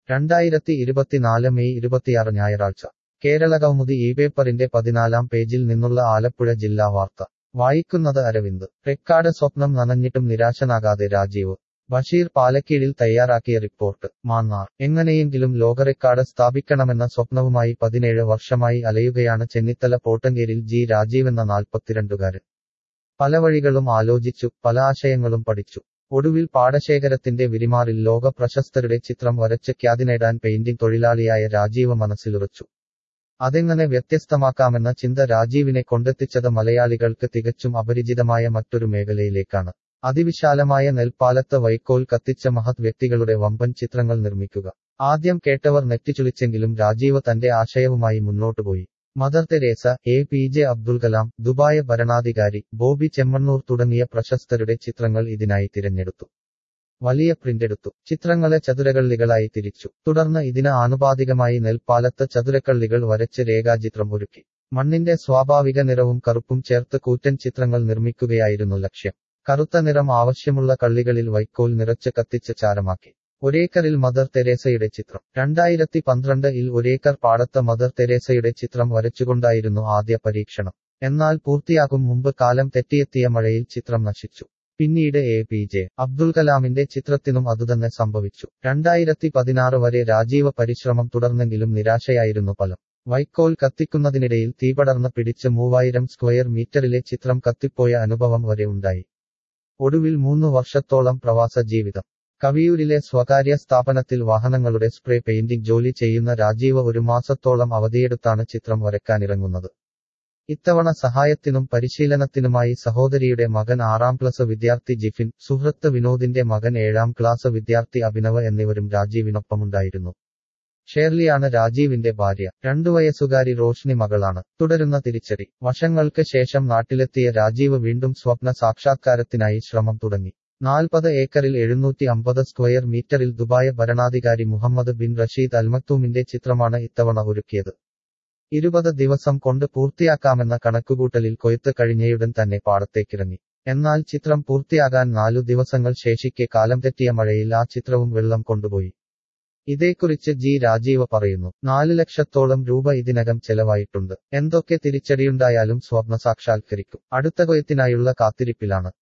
രണ്ടായിരത്തി ഇരുപത്തിനാല് മെയ് ഇരുപത്തിയാറ് ഞായറാഴ്ച കേരള കൗമുദി ഈ പേപ്പറിന്റെ പതിനാലാം പേജിൽ നിന്നുള്ള ആലപ്പുഴ ജില്ലാ വാർത്ത വായിക്കുന്നത് അരവിന്ദ് റെക്കാർഡ് സ്വപ്നം നനഞ്ഞിട്ടും നിരാശനാകാതെ രാജീവ് ബഷീർ പാലക്കീഴിൽ തയ്യാറാക്കിയ റിപ്പോർട്ട് മാന്നാർ എങ്ങനെയെങ്കിലും ലോകറെക്കാർഡ് സ്ഥാപിക്കണമെന്ന സ്വപ്നവുമായി പതിനേഴ് വർഷമായി അലയുകയാണ് ചെന്നിത്തല പോട്ടങ്കേരിൽ ജി രാജീവെന്ന നാൽപ്പത്തിരണ്ടുകാരൻ പല വഴികളും ആലോചിച്ചു പല ആശയങ്ങളും പഠിച്ചു ഒടുവിൽ പാടശേഖരത്തിന്റെ വിരിമാറിൽ ലോക പ്രശസ്തരുടെ ചിത്രം വരച്ച് ഖ്യാതി നേടാൻ പെയിന്റിംഗ് തൊഴിലാളിയായ രാജീവ് മനസ്സിലുറച്ചു അതെങ്ങനെ വ്യത്യസ്തമാക്കാമെന്ന ചിന്ത രാജീവിനെ കൊണ്ടെത്തിച്ചത് മലയാളികൾക്ക് തികച്ചും അപരിചിതമായ മറ്റൊരു മേഖലയിലേക്കാണ് അതിവിശാലമായ നെൽപ്പാലത്ത് വൈക്കോൽ കത്തിച്ച മഹത് വ്യക്തികളുടെ വമ്പൻ ചിത്രങ്ങൾ നിർമ്മിക്കുക ആദ്യം കേട്ടവർ നെറ്റിച്ചുളിച്ചെങ്കിലും രാജീവ് തന്റെ ആശയവുമായി മുന്നോട്ടുപോയി Mother Teresa A P J Abdul Kalam Dubai ഭരണാധികാരി ബോബി ചെമ്മണ്ണൂർ തുടങ്ങിയ പ്രശസ്തരുടെ ചിത്രങ്ങൾ ഇതിനായി തിരഞ്ഞെടുത്തു വലിയ പ്രിന്റെടുത്തു ചിത്രങ്ങളെ ചതുരകള്ളികളായി തിരിച്ചു തുടർന്ന് ഇതിന് ആനുപാതികമായി നെൽപ്പാലത്ത് ചതുരക്കള്ളികൾ വരച്ച് രേഖാചിത്രം ഒരുക്കി മണ്ണിന്റെ സ്വാഭാവിക നിറവും കറുപ്പും ചേർത്ത് കൂറ്റൻ ചിത്രങ്ങൾ നിർമ്മിക്കുകയായിരുന്നു ലക്ഷ്യം കറുത്ത നിറം ആവശ്യമുള്ള കള്ളികളിൽ വൈക്കോൽ നിറച്ച് കത്തിച്ച് ചാരമാക്കി ഒരേക്കറിൽ മദർ തെരേസയുടെ ചിത്രം രണ്ടായിരത്തി പന്ത്രണ്ട് ഇൽ ഒരേക്കർ പാടത്ത് മദർ തെരേസയുടെ ചിത്രം വരച്ചുകൊണ്ടായിരുന്നു ആദ്യ പരീക്ഷണം എന്നാൽ പൂർത്തിയാകും മുമ്പ് കാലം തെറ്റിയെത്തിയ മഴയിൽ ചിത്രം നശിച്ചു പിന്നീട് എ പി ജെ അബ്ദുൽ കലാമിന്റെ ചിത്രത്തിനും അതുതന്നെ സംഭവിച്ചു രണ്ടായിരത്തി പതിനാറ് വരെ രാജീവ പരിശ്രമം തുടർന്നെങ്കിലും നിരാശയായിരുന്നു ഫലം വൈക്കോൽ കത്തിക്കുന്നതിനിടയിൽ തീപടർന്ന് പിടിച്ച് മൂവായിരം സ്ക്വയർ മീറ്ററിലെ ചിത്രം കത്തിപ്പോയ അനുഭവം വരെ ഉണ്ടായി ഒടുവിൽ മൂന്ന് വർഷത്തോളം പ്രവാസ ജീവിതം കവിയൂരിലെ സ്വകാര്യ സ്ഥാപനത്തിൽ വാഹനങ്ങളുടെ സ്പ്രേ പെയിന്റിംഗ് ജോലി ചെയ്യുന്ന രാജീവ് ഒരു മാസത്തോളം അവധിയെടുത്താണ് ചിത്രം വരയ്ക്കാനിറങ്ങുന്നത് ഇത്തവണ സഹായത്തിനും പരിശീലനത്തിനുമായി സഹോദരിയുടെ മകൻ ആറാം ക്ലാസ് വിദ്യാർത്ഥി ജിഫിൻ സുഹൃത്ത് വിനോദിന്റെ മകൻ ഏഴാം ക്ലാസ് വിദ്യാർത്ഥി അഭിനവ് എന്നിവരും രാജീവിനൊപ്പമുണ്ടായിരുന്നു ഷേർലിയാണ് രാജീവിന്റെ ഭാര്യ രണ്ടു വയസ്സുകാരി റോഷ്നി മകളാണ് തുടരുന്ന തിരിച്ചടി വർഷങ്ങൾക്ക് ശേഷം നാട്ടിലെത്തിയ രാജീവ് വീണ്ടും സ്വപ്ന സാക്ഷാത്കാരത്തിനായി ശ്രമം തുടങ്ങി നാൽപ്പത് ഏക്കറിൽ എഴുന്നൂറ്റി അമ്പത് സ്ക്വയർ മീറ്ററിൽ ദുബായ് ഭരണാധികാരി മുഹമ്മദ് ബിൻ റഷീദ് അൽമക്തൂമിന്റെ ചിത്രമാണ് ഇത്തവണ ഒരുക്കിയത് ഇരുപത് ദിവസം കൊണ്ട് പൂർത്തിയാക്കാമെന്ന കണക്കുകൂട്ടലിൽ കൊയ്ത്ത് കഴിഞ്ഞയുടൻ തന്നെ പാടത്തേക്കിറങ്ങി എന്നാൽ ചിത്രം പൂർത്തിയാകാൻ നാലു ദിവസങ്ങൾ ശേഷിക്കെ കാലം തെറ്റിയ മഴയിൽ ആ ചിത്രവും വെള്ളം കൊണ്ടുപോയി ഇതേക്കുറിച്ച് ജി രാജീവ് പറയുന്നു നാല് ലക്ഷത്തോളം രൂപ ഇതിനകം ചെലവായിട്ടുണ്ട് എന്തൊക്കെ തിരിച്ചടിയുണ്ടായാലും സ്വപ്ന സാക്ഷാത്കരിക്കും അടുത്ത കൊയ്ത്തിനായുള്ള കാത്തിരിപ്പിലാണ്